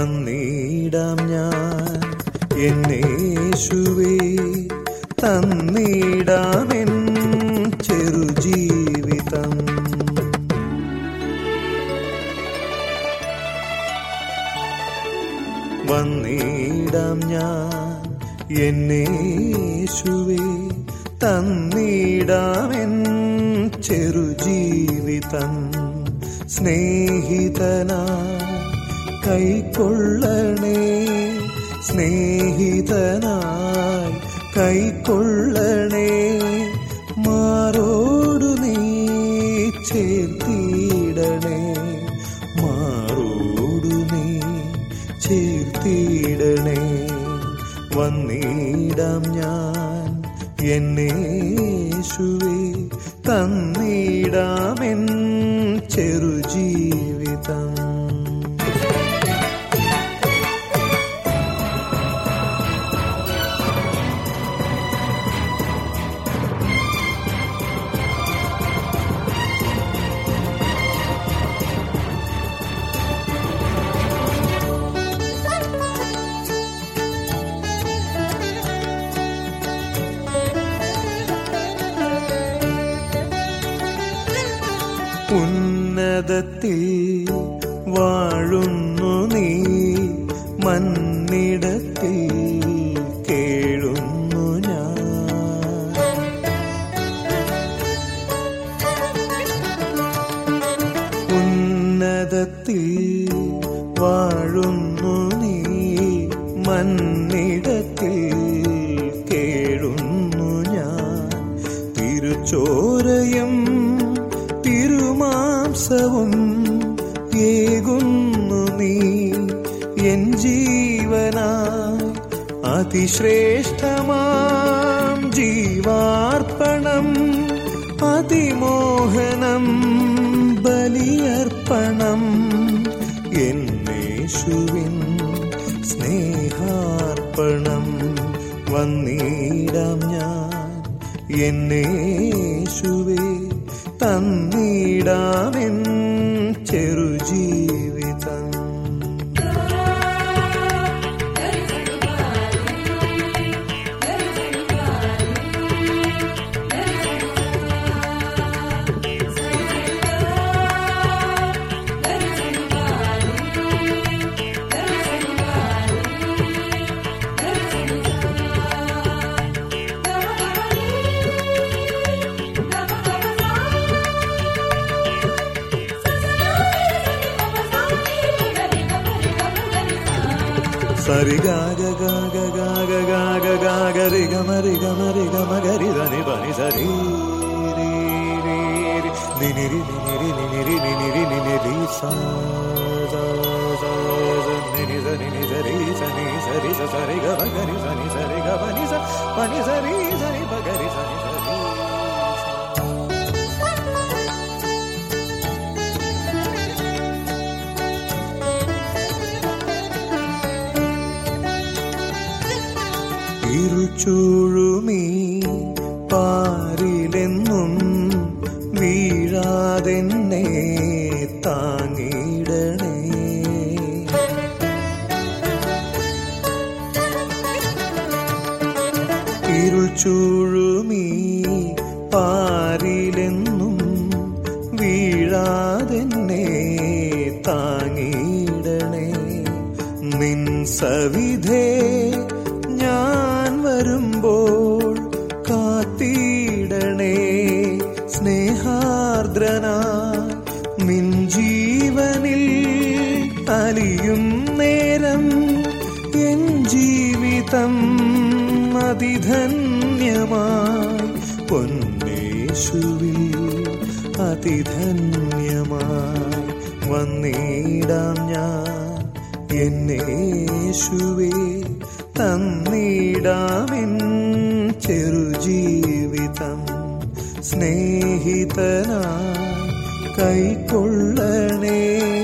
വന്നിടാം ഞാൻ എന്നേശുവേ തന്നിടാമെൻ ചെറുജീവിതം വന്നിടാം ഞാൻ എന്നേശുവേ തന്നിടാമെൻ ചെറുജീവിതം സ്നേഹിതനാ കൈക്കൊള്ളണേ സ്നേഹിതനായി കൈക്കൊള്ളണേ മാറോടു നീ ചേർത്തിടണേ മാറോടു നീ ചേർത്തിടണേ വന്നിടാം ഞാൻ എന്നേശുവേ തന്നിടാമെൻ ചെറുജീവിതം ഉന്നതത്തിൽ വാഴുന്നു നീ മന്നിടത്തിൽ കേഴുന്നു ഞാൻ ഉന്നതത്തിൽ വാഴുന്നു നീ മന്നിടത്തിൽ കേഴുന്നു ഞാൻ തിരുച്ചോരയും തിരുമാംസവും ഏകുന്നു നീ എൻ ജീവനായി അതിശ്രേഷ്ഠമാം ജീവാർപ്പണം അതിമോഹനം ബലിയർപ്പണം എന്നേശുവിൻ സ്നേഹാർപ്പണം വന്നിടാം ഞാൻ എന്നേശുവേ തന്നിടാമെൻ ചെറുജീവിതം സരി ഗാഗ ഗാഗ ഗാഗ ഗാഗ ഗാഗ രി ഗമ രി ഗമ രി ഗമ ഗരി ധനി പനി സരി രി രി രി നിനി രി നിനി രി നിനി രി നിനി രി നിനി രി സാ സാ സാ സ നിനി സ നിനി സരി സനി സരി സ സരി ഗ മ ഗരി സനി സരി ഗ പനി സ പനി സരി സരി പ ഗരി സനി സരി സ ഇരുചൂഴുമീ പാരിലെന്നും വീഴാതെന്നെ താങ്ങിടണേ ഇരുൾ ചൂഴുമീ പാരിലെന്നും വീഴാതെന്നെ താങ്ങിടണേ നിൻ സവിധേ ഞാൻ വരുമ്പോൾ കാത്തിടണേ സ്നേഹാർദ്രനാ നിൻ ജീവനിൽ അലിയും നേരം എൻ ജീവിതം അതിധന്യമായി പൊന്നേശുവിൽ അതിധന്യമായി വന്നിടാം ഞാൻ എന്നേശുവേ തന്നിടാമെൻ ചെറുജീവിതം സ്നേഹിതനായി കൈക്കൊള്ളണേ